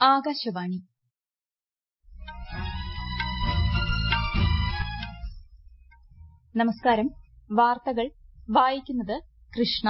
ആകാശവാണി നമസ്കാരം വാർത്തകൾ വായിക്കുന്നത് കൃഷ്ണ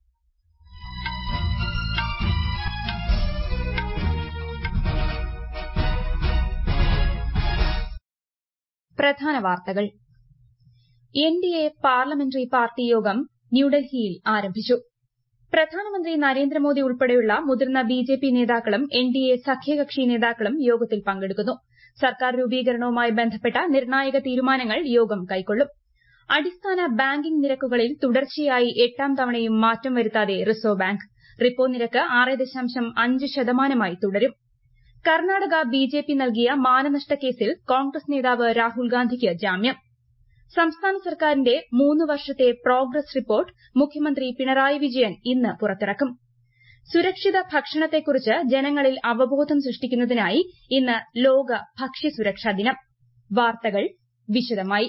പ്രധാന വാർത്തകൾ N D A parliamentary party യോഗം ന്യൂഡൽഹിയിൽ ആരംഭിച്ചു പ്രധാനമന്ത്രി നരേന്ദ്രമോദി ഉൾപ്പെടെയുള്ള മുതിർന്ന ബിജെപി നേതാക്കളും എൻ ഡി എ സഖ്യകക്ഷി നേതാക്കളും യോഗത്തിൽ പങ്കെടുക്കുന്നു സർക്കാർ രൂപീകരണവുമായി ബന്ധപ്പെട്ട നിർണായക തീരുമാനങ്ങൾ യോഗം കൈക്കൊള്ളും അടിസ്ഥാന ബാങ്കിംഗ് നിരക്കുകളിൽ തുടർച്ചയായി എട്ടാം തവണയും മാറ്റം വരുത്താതെ റിസർവ് ബാങ്ക് റിപ്പോ നിരക്ക് ആറ് ദശാംശം അഞ്ച് ശതമാനമായി തുടരും കർണാടക ബിജെപി നൽകിയ മാനനഷ്ട കേസിൽ കോൺഗ്രസ് നേതാവ് രാഹുൽ ഗാന്ധിക്ക് ജാമ്യം സംസ്ഥാന സർക്കാരിന്റെ മൂന്ന് വർഷത്തെ പ്രോഗ്രസ് റിപ്പോർട്ട് മുഖ്യമന്ത്രി പിണറായി വിജയൻ ഇന്ന് പുറത്തിറക്കും സുരക്ഷിത ഭക്ഷണത്തെക്കുറിച്ച് ജനങ്ങളിൽ അവബോധം സൃഷ്ടിക്കുന്നതിനായി ഇന്ന് ലോക ഭക്ഷ്യസുരക്ഷാ ദിനം വാർത്തകൾ വിശദമായി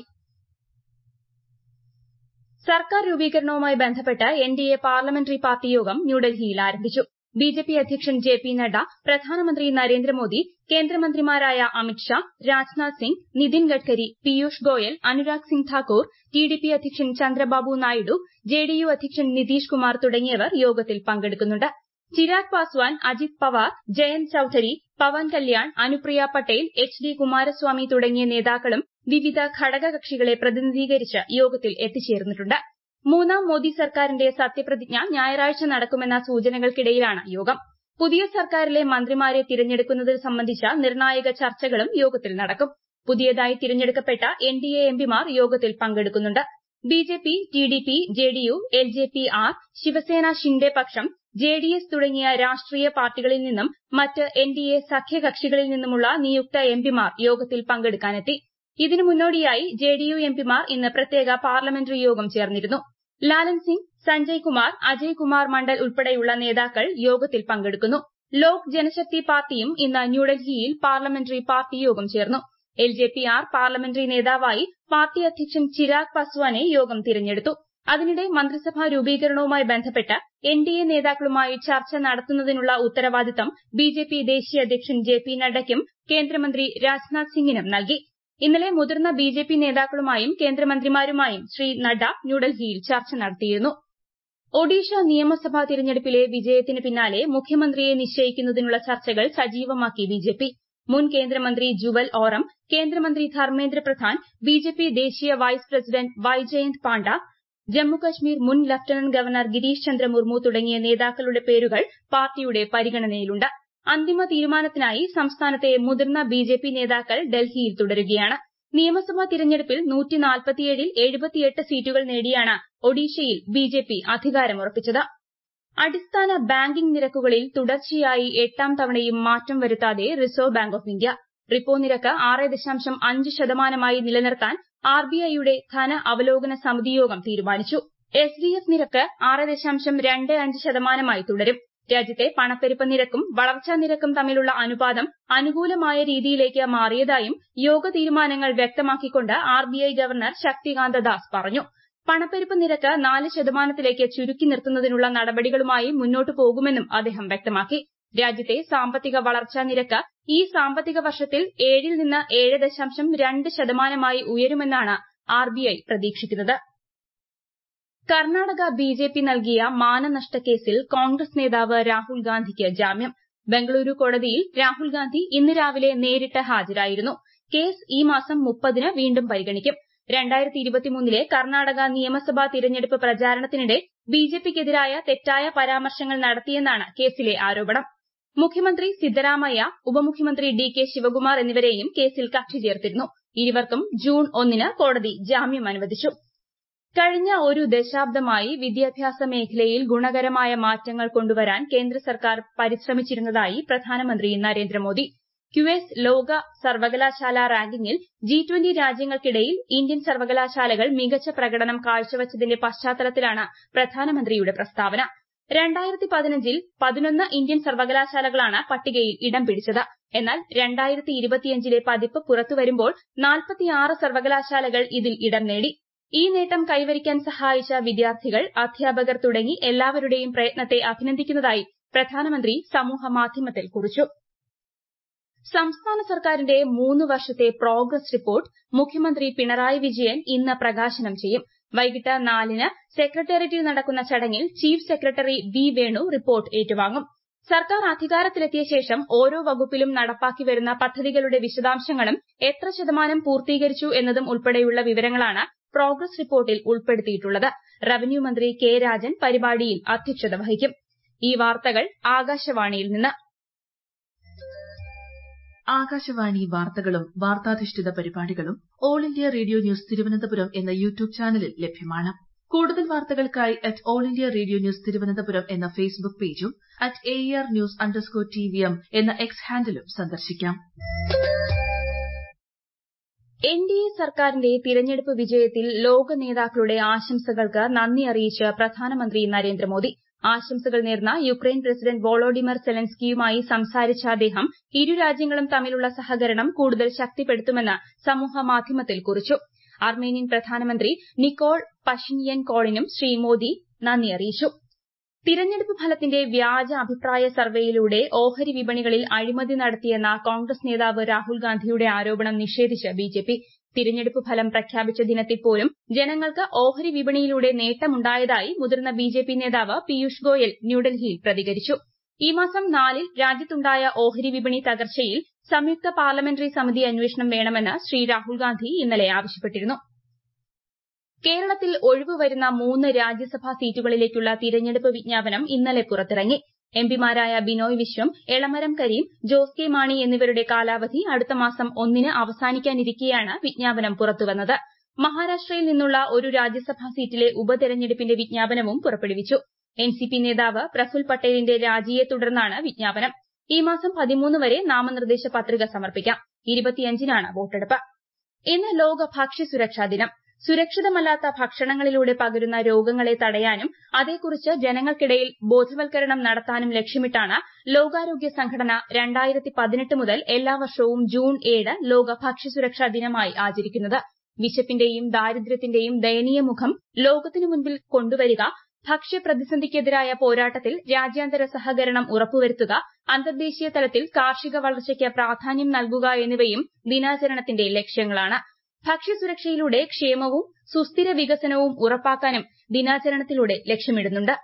സർക്കാർ രൂപീകരണവുമായി ബന്ധപ്പെട്ട് N D A parliamentary party യോഗം ന്യൂഡൽഹിയിൽ ആരംഭിച്ചു ബിജെപി അധ്യക്ഷൻ ജെ പി നഡ്ഡ പ്രധാനമന്ത്രി നരേന്ദ്രമോദി കേന്ദ്രമന്ത്രിമാരായ അമിത് ഷാ രാജ്നാഥ് സിംഗ് നിതിൻ ഗഡ്കരി പീയൂഷ് ഗോയൽ അനുരാഗ് സിംഗ് ഠാക്കൂർ ടിഡിപി അധ്യക്ഷൻ ചന്ദ്രബാബു നായിഡു ജെഡിയു അധ്യക്ഷൻ നിതീഷ് കുമാർ തുടങ്ങിയവർ യോഗത്തിൽ പങ്കെടുക്കുന്നുണ്ട് ചിരാഗ് പാസ്വാൻ അജിത് പവാർ ജയന്ത് ചൌധരി പവൻ കല്യാൺ അനുപ്രിയ പട്ടേൽ എച്ച് ഡി കുമാരസ്വാമി തുടങ്ങിയ നേതാക്കളും വിവിധ ഘടകകക്ഷികളെ പ്രതിനിധീകരിച്ച് യോഗത്തിൽ എത്തിച്ചേർന്നിട്ടുണ്ട് മൂന്നാം മോദി സർക്കാരിന്റെ സത്യപ്രതിജ്ഞ ഞായറാഴ്ച നടക്കുമെന്ന സൂചനകൾക്കിടയിലാണ് യോഗം പുതിയ സർക്കാരിലെ മന്ത്രിമാരെ തിരഞ്ഞെടുക്കുന്നത് സംബന്ധിച്ച നിർണായക ചർച്ചകളും യോഗത്തിൽ നടക്കും പുതിയതായി തിരഞ്ഞെടുക്കപ്പെട്ട എൻ ഡി എ എംപിമാർ യോഗത്തിൽ പങ്കെടുക്കുന്നുണ്ട് BJP TDP JDU LJP R Shiv Sena Shinde പക്ഷം ജെഡിഎസ് തുടങ്ങിയ രാഷ്ട്രീയ പാർട്ടികളിൽ നിന്നും മറ്റ് എൻ ഡി എ സഖ്യകക്ഷികളിൽ നിന്നുമുള്ള നിയുക്ത എംപിമാർ യോഗത്തിൽ പങ്കെടുക്കാനെത്തി ഇതിനു മുന്നോടിയായി ജെഡിയു എംപിമാർ ഇന്ന് പ്രത്യേക പാർലമെന്ററി യോഗം ചേർന്നിരുന്നു ലാലൻ സിംഗ് സഞ്ജയ് കുമാർ അജയ് കുമാർ മണ്ഡൽ ഉൾപ്പെടെയുള്ള നേതാക്കൾ യോഗത്തിൽ പങ്കെടുക്കുന്നു ലോക് ജനശക്തി പാർട്ടിയും ഇന്ന് ന്യൂഡൽഹിയിൽ പാർലമെന്ററി പാർട്ടി യോഗം ചേർന്നു എൽജെപി ആർ പാർലമെന്ററി നേതാവായി പാർട്ടി അധ്യക്ഷൻ ചിരാഗ് പസ്വാനെ യോഗം തിരഞ്ഞെടുത്തു അതിനിടെ മന്ത്രിസഭാ രൂപീകരണവുമായി ബന്ധപ്പെട്ട് എൻ ഡി എ നേതാക്കളുമായി ചർച്ച നടത്തുന്നതിനുള്ള ഉത്തരവാദിത്തം ബിജെപി ദേശീയ അധ്യക്ഷൻ ജെ പി നഡ്ഡയ്ക്കും കേന്ദ്രമന്ത്രി രാജ്നാഥ് സിംഗിനും നൽകി ഇന്നലെ മുതിർന്ന ബിജെപി നേതാക്കളുമായും കേന്ദ്രമന്ത്രിമാരുമായും ശ്രീ നഡ്ഡ ന്യൂഡൽഹിയിൽ ചർച്ച നടത്തിയിരുന്നു ഒഡീഷ നിയമസഭാ തിരഞ്ഞെടുപ്പിലെ വിജയത്തിന് പിന്നാലെ മുഖ്യമന്ത്രിയെ നിശ്ചയിക്കുന്നതിനുള്ള ചർച്ചകൾ സജീവമാക്കി ബിജെപി മുൻ കേന്ദ്രമന്ത്രി ജുവൽ ഓറം കേന്ദ്രമന്ത്രി ധർമ്മേന്ദ്ര പ്രധാൻ ബിജെപി ദേശീയ വൈസ് പ്രസിഡന്റ് വൈജയന്ത് പാണ്ഡ ജമ്മുകശ്മീർ മുൻ ലഫ്റ്റനന്റ് ഗവർണർ ഗിരീഷ് ചന്ദ്ര മുർമു തുടങ്ങിയ നേതാക്കളുടെ പേരുകൾ പാർട്ടിയുടെ പരിഗണനയിലുണ്ട് അന്തിമ തീരുമാനത്തിനായി സംസ്ഥാനത്തെ മുതിർന്ന ബിജെപി നേതാക്കൾ ഡൽഹിയിൽ തുടരുകയാണ് നിയമസഭാ തിരഞ്ഞെടുപ്പിൽ ൽ സീറ്റുകൾ നേടിയാണ് ഒഡീഷയിൽ ബിജെപി അധികാരമുറപ്പിച്ചത് അടിസ്ഥാന ബാങ്കിംഗ് നിരക്കുകളിൽ തുടർച്ചയായി എട്ടാം തവണയും മാറ്റം വരുത്താതെ Reserve Bank of India repo നിരക്ക് ആറ് ദശാംശം അഞ്ച് ശതമാനമായി നിലനിർത്താൻ ആർബിഐയുടെ ധന അവലോകന സമിതി യോഗം തീരുമാനിച്ചു എസ് ഡി എഫ് നിരക്ക് ആറ് ദശാംശം രണ്ട് അഞ്ച് ശതമാനമായി തുടരും രാജ്യത്തെ പണപ്പെരുപ്പ നിരക്കും വളർച്ചാ നിരക്കും തമ്മിലുള്ള അനുപാതം അനുകൂലമായ രീതിയിലേക്ക് മാറിയതായും യോഗ തീരുമാനങ്ങൾ വ്യക്തമാക്കിക്കൊണ്ട് ആർബിഐ ഗവർണർ ശക്തികാന്ത ദാസ് പറഞ്ഞു പണപ്പെരുപ്പ നിരക്ക് നാല് ശതമാനത്തിലേക്ക് ചുരുക്കി നിർത്തുന്നതിനുള്ള നടപടികളുമായി മുന്നോട്ടു പോകുമെന്നും അദ്ദേഹം വ്യക്തമാക്കി രാജ്യത്തെ സാമ്പത്തിക വളർച്ചാ നിരക്ക് ഈ സാമ്പത്തിക വർഷത്തിൽ ഏഴിൽ നിന്ന് ഏഴ് ദശാംശം രണ്ട് ശതമാനമായി ഉയരുമെന്നാണ് ആർബിഐ പ്രതീക്ഷിക്കുന്നത് കർണാടക ബിജെപി നൽകിയ മാനനഷ്ട കേസിൽ കോൺഗ്രസ് നേതാവ് രാഹുൽ ഗാന്ധിക്ക് ജാമ്യം ബംഗളൂരു കോടതിയിൽ രാഹുൽ ഗാന്ധി ഇന്ന് രാവിലെ നേരിട്ട് ഹാജരായിരുന്നു കേസ് ഈ മാസം മുപ്പതിന് വീണ്ടും പരിഗണിക്കും ലെ കർണാടക നിയമസഭാ തിരഞ്ഞെടുപ്പ് പ്രചാരണത്തിനിടെ ബിജെപിക്കെതിരായ തെറ്റായ പരാമർശങ്ങൾ നടത്തിയെന്നാണ് കേസിലെ ആരോപണം മുഖ്യമന്ത്രി സിദ്ധരാമയ്യ ഉപമുഖ്യമന്ത്രി ഡി കെ ശിവകുമാർ എന്നിവരെയും കേസിൽ കക്ഷി ചേർത്തിരുന്നു ഇരുവർക്കും ജൂൺ ഒന്നിന് കോടതി ജാമ്യം അനുവദിച്ചു കഴിഞ്ഞ ഒരു ദശാബ്ദമായി വിദ്യാഭ്യാസ മേഖലയിൽ ഗുണകരമായ മാറ്റങ്ങൾ കൊണ്ടുവരാൻ കേന്ദ്ര സർക്കാർ പരിശ്രമിച്ചിരുന്നതായി പ്രധാനമന്ത്രി നരേന്ദ്രമോദി ക്യുഎസ് ലോക സർവകലാശാല റാങ്കിങ്ങിൽ ജി ട്വന്റി രാജ്യങ്ങൾക്കിടയിൽ ഇന്ത്യൻ സർവകലാശാലകൾ മികച്ച പ്രകടനം കാഴ്ചവച്ചതിന്റെ പശ്ചാത്തലത്തിലാണ് പ്രധാനമന്ത്രിയുടെ പ്രസ്താവന രണ്ടായിരത്തി പതിനഞ്ചിൽ പതിനൊന്ന് ഇന്ത്യൻ സർവകലാശാലകളാണ് പട്ടികയിൽ ഇടം പിടിച്ചത് എന്നാൽ രണ്ടായിരത്തി ഇരുപത്തിയഞ്ചിലെ പതിപ്പ് പുറത്തുവരുമ്പോൾ നാൽപ്പത്തിയാറ് സർവകലാശാലകൾ ഇതിൽ ഇടം നേടി ഈ നേട്ടം കൈവരിക്കാൻ സഹായിച്ച വിദ്യാർത്ഥികൾ അധ്യാപകർ തുടങ്ങി എല്ലാവരുടെയും പ്രയത്നത്തെ അഭിനന്ദിക്കുന്നതായി പ്രധാനമന്ത്രി സമൂഹമാധ്യമത്തിൽ കുറിച്ചു സംസ്ഥാന സർക്കാരിന്റെ മൂന്ന് വർഷത്തെ പ്രോഗ്രസ് റിപ്പോർട്ട് മുഖ്യമന്ത്രി പിണറായി വിജയൻ ഇന്ന് പ്രകാശനം ചെയ്യും വൈകിട്ട് നാലിന് സെക്രട്ടേറിയറ്റിൽ നടക്കുന്ന ചടങ്ങിൽ chief secretary V Venu report ഏറ്റുവാങ്ങും സർക്കാർ അധികാരത്തിലെത്തിയ ശേഷം ഓരോ വകുപ്പിലും നടപ്പാക്കി വരുന്ന പദ്ധതികളുടെ വിശദാംശങ്ങളും എത്ര ശതമാനം പൂർത്തീകരിച്ചു എന്നതും ഉൾപ്പെടെയുള്ള വിവരങ്ങളാണ് പ്രോഗ്രസ് റിപ്പോർട്ടിൽ ഉൾപ്പെടുത്തിയിട്ടുള്ളത് റവന്യൂ മന്ത്രി കെ രാജൻ പരിപാടിയിൽ അധ്യക്ഷത വഹിക്കും ഈ വാർത്തകൾ ആകാശവാണിയിൽ നിന്ന് ആകാശവാണി വാർത്തകളും വാർത്താധിഷ്ഠിത പരിപാടികളും all India radio news Thiruvananthapuram എന്ന യൂട്യൂബ് ചാനലിൽ ലഭ്യമാണ് കൂടുതൽ വാർത്തകൾക്കായി at all India radio news Thiruvananthapuram എന്ന ഫേസ്ബുക്ക് പേജും at A R news underscore T V M എന്ന എക്സ് ഹാൻഡിലും സന്ദർശിക്കാം എൻ ഡി എ സർക്കാരിന്റെ തിരഞ്ഞെടുപ്പ് വിജയത്തിൽ ലോക നേതാക്കളുടെ ആശംസകൾക്ക് നന്ദി അറിയിച്ച് പ്രധാനമന്ത്രി നരേന്ദ്രമോദി ആശംസകൾ നേർന്ന യുക്രൈൻ പ്രസിഡന്റ് വോളോഡിമർ സെലൻസ്കിയുമായി സംസാരിച്ച അദ്ദേഹം ഇരു രാജ്യങ്ങളും തമ്മിലുള്ള സഹകരണം കൂടുതൽ ശക്തിപ്പെടുത്തുമെന്ന് സമൂഹമാധ്യമത്തിൽ കുറിച്ചു അർമേനിയൻ പ്രധാനമന്ത്രി നിക്കോൾ പഷിനിയൻകോളിനും ശ്രീ മോദി നന്ദി അറിയിച്ചു തിരഞ്ഞെടുപ്പ് ഫലത്തിന്റെ വ്യാജ അഭിപ്രായ സർവേയിലൂടെ ഓഹരി വിപണികളിൽ അഴിമതി നടത്തിയെന്ന കോൺഗ്രസ് നേതാവ് രാഹുൽ ഗാന്ധിയുടെ ആരോപണം നിഷേധിച്ച് ബിജെപി തിരഞ്ഞെടുപ്പ് ഫലം പ്രഖ്യാപിച്ച ദിനത്തിൽ പോലും ജനങ്ങൾക്ക് ഓഹരി വിപണിയിലൂടെ നേട്ടമുണ്ടായതായി മുതിർന്ന ബിജെപി നേതാവ് പീയൂഷ് ഗോയൽ ന്യൂഡൽഹിയിൽ പ്രതികരിച്ചു ഈ മാസം നാലിൽ രാജ്യത്തുണ്ടായ ഓഹരി വിപണി തകർച്ചയിൽ സംയുക്ത പാർലമെന്ററി സമിതി അന്വേഷണം വേണമെന്ന് ശ്രീ രാഹുൽ ഗാന്ധി ഇന്നലെ ആവശ്യപ്പെട്ടിരുന്നു കേരളത്തിൽ ഒഴിവ് വരുന്ന മൂന്ന് രാജ്യസഭാ സീറ്റുകളിലേക്കുള്ള തിരഞ്ഞെടുപ്പ് വിജ്ഞാപനം ഇന്നലെ പുറത്തിറങ്ങി എംപിമാരായ ബിനോയ് വിശ്വം എളമരം കരീം ജോസ് കെ മാണി എന്നിവരുടെ കാലാവധി അടുത്ത മാസം ഒന്നിന് അവസാനിക്കാനിരിക്കെയാണ് വിജ്ഞാപനം പുറത്തുവന്നത് മഹാരാഷ്ട്രയിൽ നിന്നുള്ള ഒരു രാജ്യസഭാ സീറ്റിലെ ഉപതെരഞ്ഞെടുപ്പിന്റെ വിജ്ഞാപനവും പുറപ്പെടുവിച്ചു എൻസിപി നേതാവ് പ്രഫുൽ പട്ടേലിന്റെ രാജിയെ തുടർന്നാണ് വിജ്ഞാപനം ഈ മാസം പതിമൂന്ന് വരെ നാമനിർദ്ദേശ പത്രിക സമർപ്പിക്കാം ഇരുപത്തിയഞ്ചിനാണ് വോട്ടെടുപ്പ് ഇന്ന് ലോക ഭക്ഷ്യസുരക്ഷാ ദിനം സുരക്ഷിതമല്ലാത്ത ഭക്ഷണങ്ങളിലൂടെ പകരുന്ന രോഗങ്ങളെ തടയാനും അതേക്കുറിച്ച് ജനങ്ങൾക്കിടയിൽ ബോധവൽക്കരണം നടത്താനും ലക്ഷ്യമിട്ടാണ് ലോകാരോഗ്യ സംഘടന രണ്ടായിരത്തി പതിനെട്ട് മുതൽ എല്ലാ വർഷവും ജൂൺ ഏഴ് ലോക ഭക്ഷ്യസുരക്ഷാ ദിനമായി ആചരിക്കുന്നത് വിശപ്പിന്റെയും ദാരിദ്ര്യത്തിന്റെയും ദയനീയ മുഖം ലോകത്തിനു മുൻപിൽ കൊണ്ടുവരിക ഭക്ഷ്യപ്രതിസന്ധിക്കെതിരായ പോരാട്ടത്തിൽ രാജ്യാന്തര സഹകരണം ഉറപ്പുവരുത്തുക അന്തർദേശീയ തലത്തിൽ കാർഷിക വളർച്ചയ്ക്ക് പ്രാധാന്യം നൽകുക എന്നിവയും ദിനാചരണത്തിന്റെ ലക്ഷ്യങ്ങളാണ് ഭക്ഷ്യസുരക്ഷയിലൂടെ ക്ഷേമവും സുസ്ഥിര വികസനവും ഉറപ്പാക്കാനും ദിനാചരണത്തിലൂടെ ലക്ഷ്യമിടുന്നുണ്ട്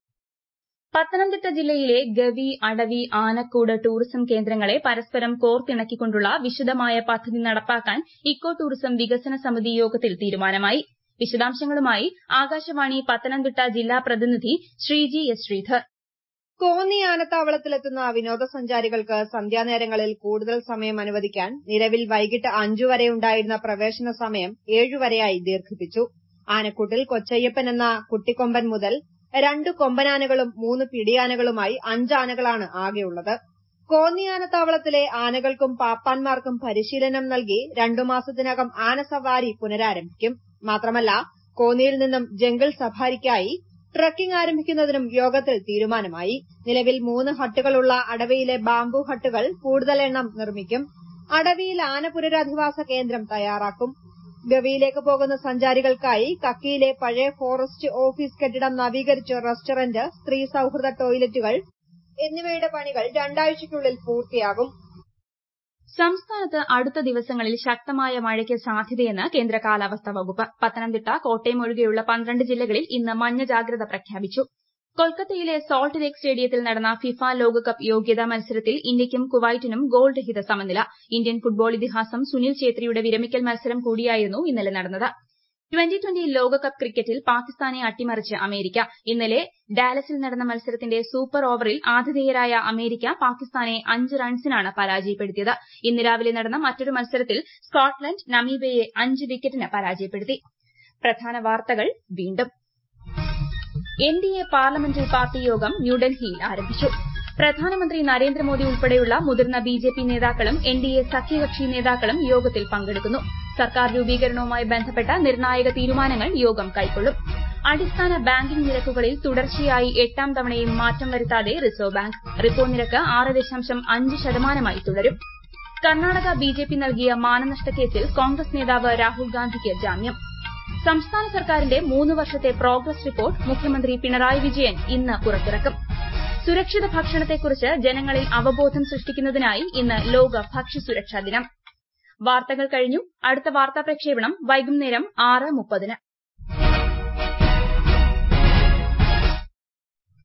പത്തനംതിട്ട ജില്ലയിലെ ഗവി അടവി ആനക്കൂട് ടൂറിസം കേന്ദ്രങ്ങളെ പരസ്പരം കോർത്തിണക്കിക്കൊണ്ടുള്ള വിശദമായ പദ്ധതി നടപ്പാക്കാൻ ഇക്കോ ടൂറിസം വികസന സമിതി യോഗത്തിൽ തീരുമാനമായി വിശദാംശങ്ങളുമായി ആകാശവാണി പത്തനംതിട്ട ജില്ലാ പ്രതിനിധി ശ്രീജി എസ് ശ്രീധർ കോന്നി ആനത്താവളത്തിലെത്തുന്ന വിനോദസഞ്ചാരികൾക്ക് സന്ധ്യാനേരങ്ങളിൽ കൂടുതൽ സമയം അനുവദിക്കാൻ നിലവിൽ വൈകിട്ട് അഞ്ചു വരെ ഉണ്ടായിരുന്ന പ്രവേശന സമയം ഏഴുവരെയായി ദീർഘിപ്പിച്ചു ആനക്കൂട്ടിൽ കൊച്ചയ്യപ്പൻ എന്ന കുട്ടിക്കൊമ്പൻ മുതൽ രണ്ടു കൊമ്പനാനകളും മൂന്ന് പിടിയാനകളുമായി അഞ്ചാനകളാണ് ആകെയുള്ളത് കോന്നി ആനത്താവളത്തിലെ ആനകൾക്കും പാപ്പാന്മാർക്കും പരിശീലനം നൽകി രണ്ടു മാസത്തിനകം ആനസവാരി പുനരാരംഭിക്കും മാത്രമല്ല കോന്നിയിൽ നിന്നും ജംഗിൾ സഫാരിക്കായി ട്രക്കിംഗ് ആരംഭിക്കുന്നതിനും യോഗത്തിൽ തീരുമാനമായി നിലവിൽ മൂന്ന് ഹട്ടുകളുള്ള അടവിയിലെ ബാംബു ഹട്ടുകൾ കൂടുതൽ എണ്ണം നിർമ്മിക്കും അടവിയിൽ ആന പുനരധിവാസ കേന്ദ്രം തയ്യാറാക്കും ഗവിയിലേക്ക് പോകുന്ന സഞ്ചാരികൾക്കായി കക്കിയിലെ പഴയ ഫോറസ്റ്റ് ഓഫീസ് കെട്ടിടം നവീകരിച്ച് റെസ്റ്റോറന്റ് സ്ത്രീ സൌഹൃദ ടോയ്ലറ്റുകൾ എന്നിവയുടെ പണികൾ രണ്ടാഴ്ചയ്ക്കുള്ളിൽ പൂർത്തിയാകും സംസ്ഥാനത്ത് അടുത്ത ദിവസങ്ങളിൽ ശക്തമായ മഴയ്ക്ക് സാധ്യതയെന്ന് കേന്ദ്ര കാലാവസ്ഥാ വകുപ്പ് പത്തനംതിട്ട കോട്ടയം ഒഴികെയുള്ള പന്ത്രണ്ട് ജില്ലകളിൽ ഇന്ന് മഞ്ഞ ജാഗ്രത പ്രഖ്യാപിച്ചു കൊൽക്കത്തയിലെ സോൾട്ട് ലേക്ക് സ്റ്റേഡിയത്തിൽ നടന്ന ഫിഫ ലോകകപ്പ് യോഗ്യതാ മത്സരത്തിൽ ഇന്ത്യയ്ക്കും കുവൈറ്റിനും ഗോൾ രഹിത സമനില ഇന്ത്യൻ ഫുട്ബോൾ ഇതിഹാസം സുനിൽ ഛേത്രിയുടെ വിരമിക്കൽ മത്സരം കൂടിയായിരുന്നു ഇന്നലെ നടന്നത് ട്വന്റി ട്വന്റി ലോകകപ്പ് ക്രിക്കറ്റിൽ പാകിസ്ഥാനെ അട്ടിമറിച്ച് അമേരിക്ക ഇന്നലെ ഡാലസിൽ നടന്ന മത്സരത്തിന്റെ സൂപ്പർ ഓവറിൽ ആതിഥേയരായ അമേരിക്ക പാകിസ്ഥാനെ അഞ്ച് റൺസിനാണ് പരാജയപ്പെടുത്തിയത് ഇന്ന് രാവിലെ നടന്ന മറ്റൊരു മത്സരത്തിൽ സ്കോട്ട്ലന്റ് നമീബിയയെ അഞ്ച് വിക്കറ്റിന് പരാജയപ്പെടുത്തി പ്രധാന വാർത്തകൾ വീണ്ടും N D A parliamentary party യോഗം ന്യൂഡൽഹിയിൽ ആരംഭിച്ചു പ്രധാനമന്ത്രി നരേന്ദ്രമോദി ഉൾപ്പെടെയുള്ള മുതിർന്ന ബി ജെ പി നേതാക്കളും എൻ ഡി എ സഖ്യകക്ഷി നേതാക്കളും യോഗത്തിൽ പങ്കെടുക്കുന്നു സർക്കാർ രൂപീകരണവുമായി ബന്ധപ്പെട്ട നിർണായക തീരുമാനങ്ങൾ യോഗം കൈക്കൊള്ളും അടിസ്ഥാന ബാങ്കിംഗ് നിരക്കുകളിൽ തുടർച്ചയായി എട്ടാം തവണയും മാറ്റം വരുത്താതെ റിസർവ് ബാങ്ക് റിപ്പോ നിരക്ക് ആറ് ദശാംശം അഞ്ച് ശതമാനമായി തുടരും കർണാടക ബി ജെ പി നൽകിയ മാനനഷ്ട കേസിൽ കോൺഗ്രസ് നേതാവ് രാഹുൽ ഗാന്ധിക്ക് ജാമ്യം സംസ്ഥാന സർക്കാരിന്റെ മൂന്ന് വർഷത്തെ പ്രോഗ്രസ് റിപ്പോർട്ട് മുഖ്യമന്ത്രി പിണറായി വിജയൻ ഇന്ന് പുറത്തിറക്കും സുരക്ഷിത ഭക്ഷണത്തെക്കുറിച്ച് ജനങ്ങളിൽ അവബോധം സൃഷ്ടിക്കുന്നതിനായി ഇന്ന് ലോക ഭക്ഷ്യസുരക്ഷാ ദിനം വാർത്തകൾ കഴിഞ്ഞു അടുത്ത വാർത്താ പ്രക്ഷേപണം വൈകുന്നേരം ആറ് മുപ്പതിന്